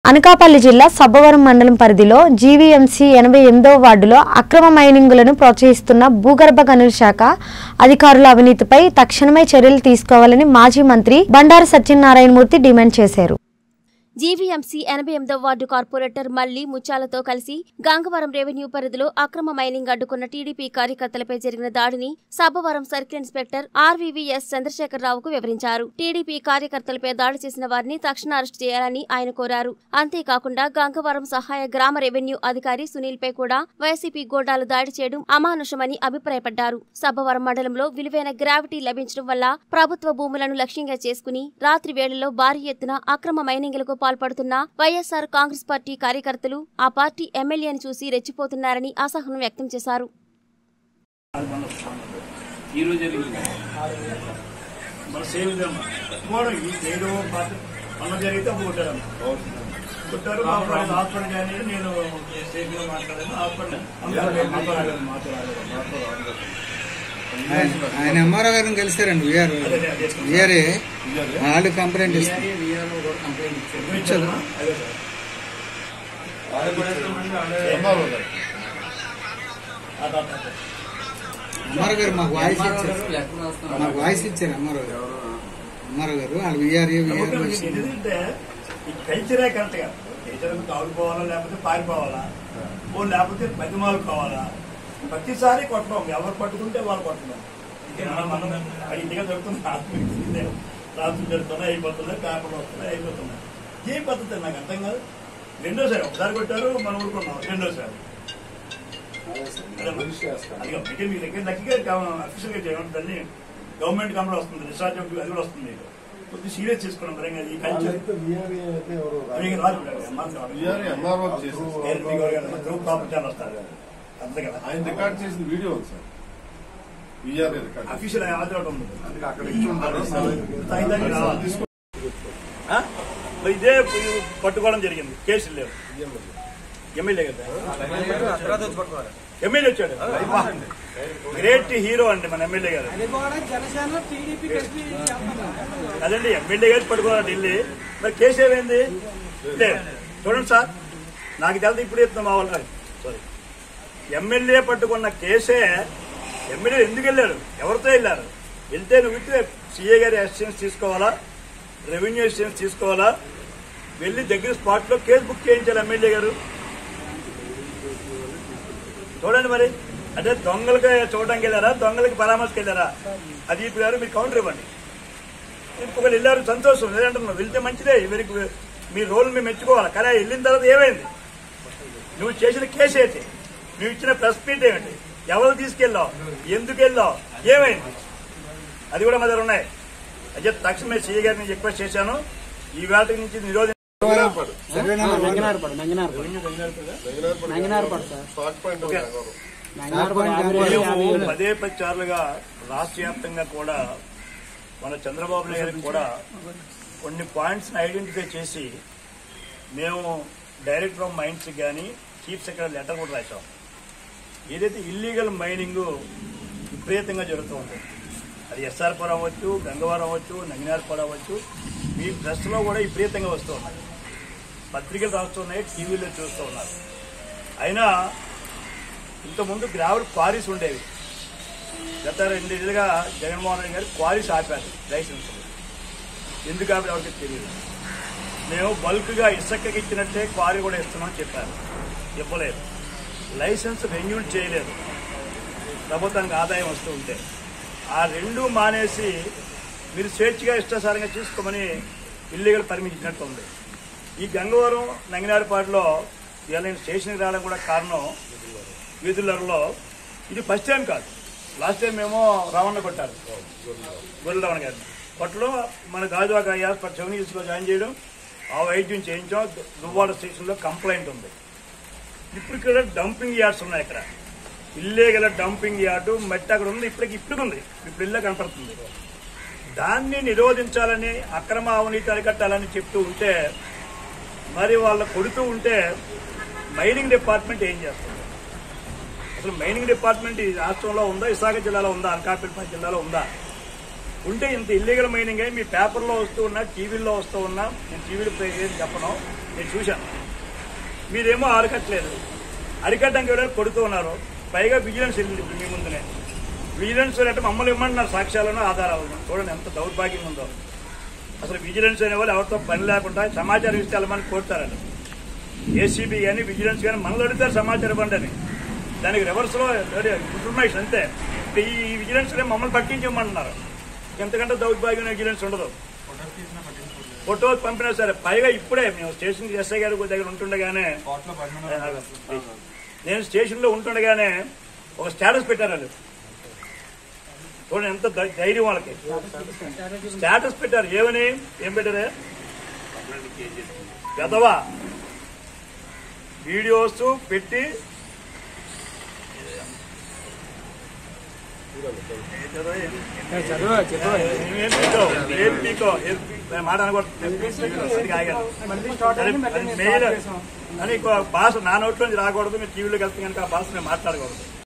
అనకాపల్లి జిల్లా సబ్బవరం మండలం పరిధిలో జీవీఎంసీ ఎనభై ఎనిమిదవ వార్డులో అక్రమ మైనింగులను ప్రోత్సహిస్తున్న భూగర్భ గనుల శాఖ అధికారుల అవినీతిపై తక్షణమే చర్యలు తీసుకోవాలని మాజీ మంత్రి బండారు సత్యనారాయణమూర్తి డిమాండ్ చేశారు జీవీఎంసీ ఎనభై ఎనిమిదవ వార్డు కార్పొరేటర్ మల్లి ముత్యాలతో కలిసి గంగవరం రెవెన్యూ పరిధిలో అక్రమ మైనింగ్ అడ్డుకున్న టీడీపీ కార్యకర్తలపై జరిగిన దాడిని సబ్బవరం సర్కిల్ ఇన్స్పెక్టర్ ఆర్వీవీఎస్ చంద్రశేఖరరావుకు వివరించారు టీడీపీ కార్యకర్తలపై దాడి చేసిన వారిని తక్షణ అరెస్ట్ చేయాలని ఆయన కోరారు అంతేకాకుండా గంగవరం సహాయ గ్రామ రెవెన్యూ అధికారి సునీల్ పై కూడా వైసీపీ గోడాలు దాడి చేయడం అమానుషమని అభిప్రాయపడ్డారు సబ్బవరం మండలంలో విలువైన గ్రావిటీ లభించడం వల్ల ప్రభుత్వ భూములను లక్ష్యంగా చేసుకుని రాత్రి వేళల్లో భారీ ఎత్తున అక్రమ మైనింగ్లకు పాల్పడుతున్న వైఎస్ఆర్ కాంగ్రెస్ పార్టీ కార్యకర్తలు ఆ పార్టీ ఎమ్మెల్యేని చూసి రెచ్చిపోతున్నారని అసహనం వ్యక్తం చేశారు ఈ రోజు జరిగింది మన సేమ్ ఇదమ్మా పోవడం ఈ ఏదో పాత మొన్న జరిగితే అప్పుడు కొట్టారమ్మా కొట్టారు మా ఫ్రెండ్ హాస్పిటల్ కానీ నేను స్టేట్ లో మాట్లాడాను హాస్పిటల్ ఆయన- ఆయన ఎంఆర్ఓ గారిని కలిసారండి విఆర్ విఆర్ఏ వాళ్ళు కంప్లైంట్ ఇస్తారు ఎంఆర్ఓ గారు మాకు వాయిస్ ఇచ్చారు మాకు వాయిస్ ఇచ్చారు ఎంఆర్ఓ గారు ఎంఆర్ఓ గారు వాళ్ళు విఆర్ఏ విఆర్ ఎందుకంటే ఈ కల్చరే కరెక్ట్ గా కల్చర్ కావుకోవాలా లేకపోతే పారిపోవాలా ఓ లేకపోతే బతిమాలు కావాలా ప్రతిసారి కొట్టడం ఎవరు పట్టుకుంటే వాళ్ళు కొట్టడం ఇక మనం మనం ఇంటిగా జరుగుతుంది ఆత్మీయ రాత్రి జరుగుతున్నాయి అయిపోతున్నాయి పేపర్లు వస్తున్నాయి అయిపోతున్నాయి ఏ పద్ధతి నాకు అర్థం కాదు రెండోసారి ఒకసారి కొట్టారు మనం ఊరుకున్నాం రెండోసారి అది మీకు మీ దగ్గర దగ్గర అఫీషియల్ గా చేయండి దాన్ని గవర్నమెంట్ కంపెనీ వస్తుంది రిసార్ట్ అది కూడా వస్తుంది కొద్దిగా సీరియస్ తీసుకున్నాం మరి ఈ కల్చర్ మీకు రాదు ఎంఆర్ఓ చేసింది గ్రూప్ కాంపిటీషన్ వస్తారు అంతే కదా ఆయన రికార్డ్ చేసిన వీడియో ఉంది సార్ విఆర్ఏ రికార్డ్ అఫీషియల్ హాజరు ఉంది అందుకే అక్కడ ఇచ్చి ఉంటారు తాయిదానికి రావాలి. ఆ? మరి ఇదే పట్టుకోవడం జరిగింది కేసులు లేవు ఎమ్మెల్యే కదా ఎమ్మెల్యే వచ్చాడు గ్రేట్ హీరో అండి మన ఎమ్మెల్యే గారు అదండి ఎమ్మెల్యే గారు పట్టుకోవాలి ఢిల్లీ మరి కేసు ఏమైంది లేదు చూడండి సార్ నాకు తెలియదు ఇప్పుడు చెప్తాం మా వాళ్ళు సారీ ఎమ్మెల్యే పట్టుకున్న కేసే ఎమ్మెల్యే ఎందుకు వెళ్ళారు ఎవరితో వెళ్ళారు వెళ్తే నువ్వు ఇట్టే సీఏ గారి అసిస్టెన్స్ తీసుకోవాలా రెవెన్యూ అసిస్టెన్స్ తీసుకోవాలా వెళ్ళి దగ్గర స్పాట్ లో కేసు బుక్ చేయించాలి ఎమ్మెల్యే గారు చూడండి మరి అంటే దొంగలకి చూడడానికి వెళ్ళారా దొంగలకి పరామర్శకి వెళ్ళారా అది ఇప్పుడు గారు మీరు కౌంటర్ ఇవ్వండి ఇంకొకరు వెళ్ళారు సంతోషం లేదంటున్నావు వెళ్తే మంచిదే వీరికి మీ రోల్ మేము మెచ్చుకోవాలి కానీ వెళ్ళిన తర్వాత ఏమైంది నువ్వు చేసిన కేసు ఏంటి నువ్వు ఇచ్చిన ప్రెస్ మీట్ ఏమిటి ఎవరు తీసుకెళ్ళావు ఎందుకు వెళ్ళావు ఏమైంది అది కూడా మా దగ్గర ఉన్నాయి అయితే తక్షణమే సీఏ గారిని రిక్వెస్ట్ చేశాను ఈ వేళ నుంచి నిరోధి షార్ట్ పాయింట్ ఓకే. మేము పదే పది సార్లుగా రాష్ట్ర వ్యాప్తంగా కూడా మన చంద్రబాబు నాయుడు గారికి కూడా కొన్ని పాయింట్స్ ఐడెంటిఫై చేసి మేము డైరెక్టర్ ఆఫ్ మైన్స్ కానీ చీఫ్ సెక్రటరీ లెటర్ కూడా రాశాం ఏదైతే ఇల్లీగల్ మైనింగ్ విపరీతంగా జరుగుతుంది అది ఎస్ఆర్పురం అవ్వచ్చు గంగవరం అవ్వచ్చు నంగినార్పురం అవ్వచ్చు మీ ప్రెస్లో కూడా విపరీతంగా వస్తూ ఉన్నాయి పత్రికలు రాస్తున్నాయి టీవీలో చూస్తూ ఉన్నారు అయినా ఇంతకుముందు గ్రావెల్ క్వారీస్ ఉండేవి గత రెండేళ్ళుగా జగన్మోహన్ రెడ్డి గారు క్వారీస్ ఆపారు లైసెన్స్ ఎందుకు ఆపారు ఎవరికి తెలియదు మేము బల్క్గా ఇసుకకి ఇచ్చినట్టే క్వారీ కూడా ఇస్తున్నామని చెప్పారు ఇవ్వలేదు లైసెన్స్ రెన్యూల్ చేయలేదు ప్రభుత్వానికి ఆదాయం వస్తూ ఉంటే ఆ రెండు మానేసి మీరు స్వేచ్ఛగా ఇష్టాసారంగా చూసుకోమని ఇల్లీగల్ పర్మిషన్ ఇచ్చినట్టు ఉంది ఈ గంగవరం నంగినారిపాడులో ఇవాళ నేను స్టేషన్కి రావడం కూడా కారణం వీధులలో ఇది ఫస్ట్ టైం కాదు లాస్ట్ టైం మేము రావణ కొట్టారు గొర్రెల రావణ గారిని కొట్టడం మన గాజువాక హాస్పిటల్ చెవనీస్లో జాయిన్ చేయడం ఆ వైద్యం చేయించాం దువ్వాడ స్టేషన్లో కంప్లైంట్ ఉంది ఇప్పుడు ఇక్కడ డంపింగ్ యార్డ్స్ ఉన్నాయి ఇక్కడ ఇల్లీగల్ డంపింగ్ యార్డు మట్టి అక్కడ ఉంది ఇప్పటికి ఇప్పుడు ఉంది ఇప్పుడు ఇల్లే కనపడుతుంది దాన్ని నిరోధించాలని అక్రమ అవినీతి అరికట్టాలని చెప్తూ ఉంటే మరి వాళ్ళ కొడుతూ ఉంటే మైనింగ్ డిపార్ట్మెంట్ ఏం చేస్తుంది అసలు మైనింగ్ డిపార్ట్మెంట్ ఈ రాష్ట్రంలో ఉందా విశాఖ జిల్లాలో ఉందా అనకాపల్లి జిల్లాలో ఉందా ఉంటే ఇంత ఇల్లీగల్ మైనింగ్ అయి మీ పేపర్లో వస్తూ ఉన్నా టీవీల్లో వస్తూ ఉన్నా నేను టీవీలో ఏం చెప్పను నేను చూశాను మీరేమో అరకట్లేదు అరికట్టడానికి ఎవరైనా కొడుతూ ఉన్నారు పైగా విజిలెన్స్ వెళ్ళింది ఇప్పుడు మీ ముందునే విజిలెన్స్ అంటే మమ్మల్ని ఇమ్మంటున్నారు సాక్ష్యాలను ఆధారాలను చూడండి ఎంత దౌర్భాగ్యం ఉందో అసలు విజిలెన్స్ అనే వాళ్ళు ఎవరితో పని లేకుండా సమాచారం ఇస్తే వెళ్ళమని కోరుతారని ఏసీబీ కానీ విజిలెన్స్ కానీ మనలో అడుగుతారు సమాచారం ఇవ్వండి అని దానికి రివర్స్లో ఇన్ఫర్మేషన్ అంతే ఇప్పుడు ఈ విజిలెన్స్ మమ్మల్ని పట్టించమంటున్నారు ఎంతకంటే దౌర్భాగ్యం విజిలెన్స్ ఉండదు ఫోటో పంపినా సరే పైగా ఇప్పుడే మేము స్టేషన్ ఎస్ఐ గారి దగ్గర ఉంటుండగానే నేను స్టేషన్ లో ఉంటుండగానే ఒక స్టేటస్ పెట్టారు వాళ్ళు చూడండి ఎంత ధై- ధైర్యం వాళ్ళకి స్టేటస్ పెట్టారు ఏమని ఏం పెట్టారే గదవా వీడియోస్ పెట్టి ఏం పీకో ఏం పీకో ఏం పీ- మాట అనకూడదు సరిగా ఆగాను అది- అది మెయిల్ అని ఇంకో భాష నా నోట్లో నుంచి రాకూడదు మీరు టీవీలోకి వెళ్తే కనుక ఆ భాష నేను మాట్లాడకూడదు